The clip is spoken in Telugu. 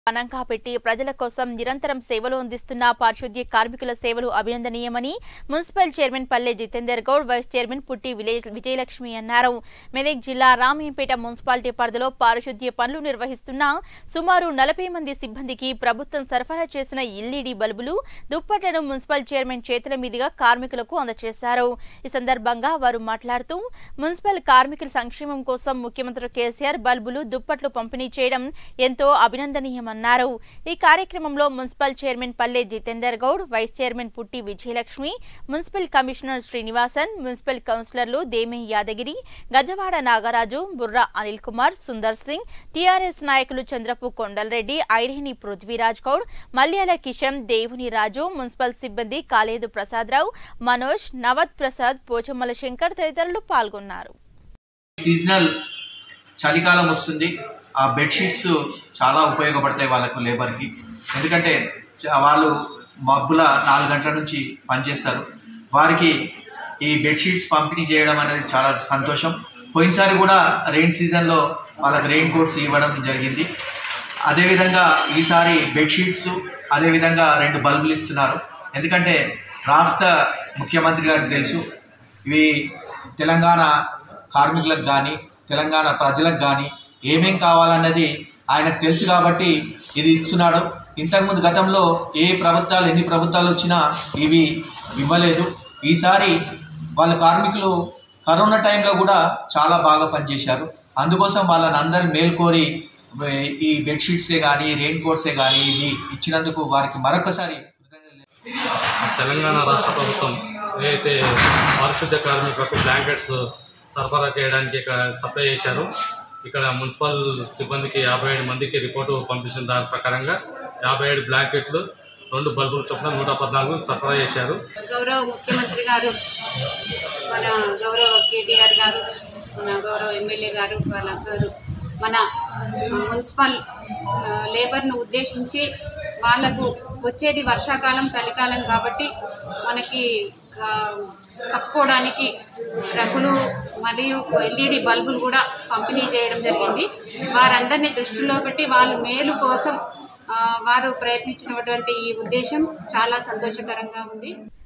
అనంగా పెట్టి ప్రజల కోసం నిరంతరం సేవలు అందిస్తున్న పారిశుద్ధ్య కార్మికుల సేవలు అభినందనీయమని municipal chairman Palle Jitender Goud vice chairman Putti విలే- విజయలక్ష్మి అన్నారు మెదక్ జిల్లా రామయ్యంపేట మున్సిపాలిటీ పరిధిలో పారిశుద్ధ్య పనులు నిర్వహిస్తున్న సుమారు నలభై మంది సిబ్బందికి ప్రభుత్వం సరఫరా చేసిన ఎల్ఈడి బల్బులు దుప్పట్లను మున్సిపల్ చైర్మన్ చేతుల మీదుగా కార్మికులకు అందజేశారు ఈ సందర్భంగా వారు మాట్లాడుతూ మున్సిపల్ కార్మికుల సంక్షేమం కోసం ముఖ్యమంత్రి కేసీఆర్ బల్బులు దుప్పట్లు పంపిణీ చేయడం ఎంతో అభినందనీయమన్నారు ఈ కార్యక్రమంలో municipal chairman Palle Jitender Goud vice chairman Putti Vijayalakshmi municipal commissioner Srinivasan municipal కౌన్సిలర్లు దేమే యాదగిరి గజవాడ నాగరాజు బుర్రా అనిల్ కుమార్ సుందర్ సింగ్ టీఆర్ఎస్ నాయకులు చంద్రపు కొండలరెడ్డి ఐరిని పృథ్వీరాజ్ గౌడ్ మల్యాల కిషన్ దేవుని రాజు మున్సిపల్ సిబ్బంది కాలేదు ప్రసాదరావు మనోజ్ నవత్ ప్రసాద్ పోచమ్మల శంకర్ తదితరులు పాల్గొన్నారు సీజనల్ చలికాలం వస్తుంది ఆ బెడ్షీట్స్ చాలా ఉపయోగపడతాయి వాళ్ళకు లేబర్కి ఎందుకంటే చ- వాళ్ళు మబ్బుల నాలుగు గంటల నుంచి పనిచేస్తారు వారికి ఈ బెడ్షీట్స్ పంపిణీ చేయడం అనేది చాలా సంతోషం పోయినసారి కూడా రెయిన్ సీజన్లో వాళ్ళకి రెయిన్ కోట్స్ ఇవ్వడం జరిగింది అదేవిధంగా ఈసారి బెడ్షీట్స్ అదేవిధంగా రెండు బల్బులు ఇస్తున్నారు ఎందుకంటే రాష్ట్ర ముఖ్యమంత్రి గారికి తెలుసు ఇవి తెలంగాణ కార్మికులకు కానీ తెలంగాణ ప్రజలకు కానీ ఏమేం కావాలన్నది ఆయనకు తెలుసు కాబట్టి ఇది ఇస్తున్నాడు ఇంతకుముందు గతంలో ఏ ప్రభుత్వాలు ఎన్ని ప్రభుత్వాలు వచ్చినా ఇవి ఇవ్వలేదు ఈసారి వాళ్ళ కార్మికులు కరోనా టైంలో కూడా చాలా బాగా పనిచేశారు అందుకోసం వాళ్ళని అందరి మేల్కోరి ఈ బెడ్షీట్సే కానీ రెయిన్ కోట్సే కానీ ఇవి ఇచ్చినందుకు వారికి మరొకసారి కృతజ్ఞతలు తెలంగాణ రాష్ట్ర ప్రభుత్వం ఏదైతే పారిశుద్ధ్య కార్మికులకు బ్లాంకెట్స్ సరఫరా చేయడానికి ఇక్కడ సప్లై చేశారు ఇక్కడ మున్సిపల్ సిబ్బందికి యాభై ఏడు మందికి రిపోర్టు పంపించిన దాని ప్రకారంగా యాభై ఏడు బ్లాంకెట్లు రెండు బల్బులు చొప్పున నూట పద్నాలుగు సరఫరా చేశారు గౌరవ ముఖ్యమంత్రి గారు మన గౌరవ కేటీఆర్ గారు మన గౌరవ ఎమ్మెల్యే గారు వాళ్ళందరూ మన మున్సిపల్ ఆ, లేబర్ను ఉద్దేశించి వాళ్ళకు వచ్చేది వర్షాకాలం చలికాలం కాబట్టి మనకి ఆ, కప్పుకోవడానికి రగ్గులు మరియు ఎల్ఈడి బల్బులు కూడా పంపిణీ చేయడం జరిగింది వారందరినీ దృష్టిలో పెట్టి వాళ్ళ మేలు కోసం ఆ, వారు ప్రయత్నించినటువంటి ఈ ఉద్దేశం చాలా సంతోషకరంగా ఉంది